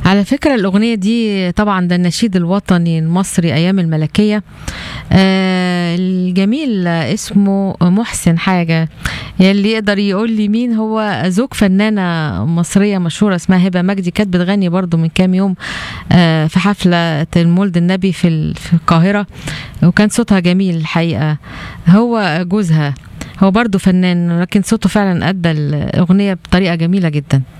على فكرة الأغنية دي طبعا ده النشيد الوطني المصري أيام الملكية آه الجميل اسمه محسن حاجة اللي يقدر يقول لي مين هو زوج فنانة مصرية مشهورة اسمها هبة مجدي كانت بتغني برضو من كام يوم آه في حفلة المولد النبي في ال- في القاهرة وكان صوتها جميل الحقيقة هو جوزها هو برضو فنان لكن صوته فعلا أدى الأغنية بطريقة جميلة جدا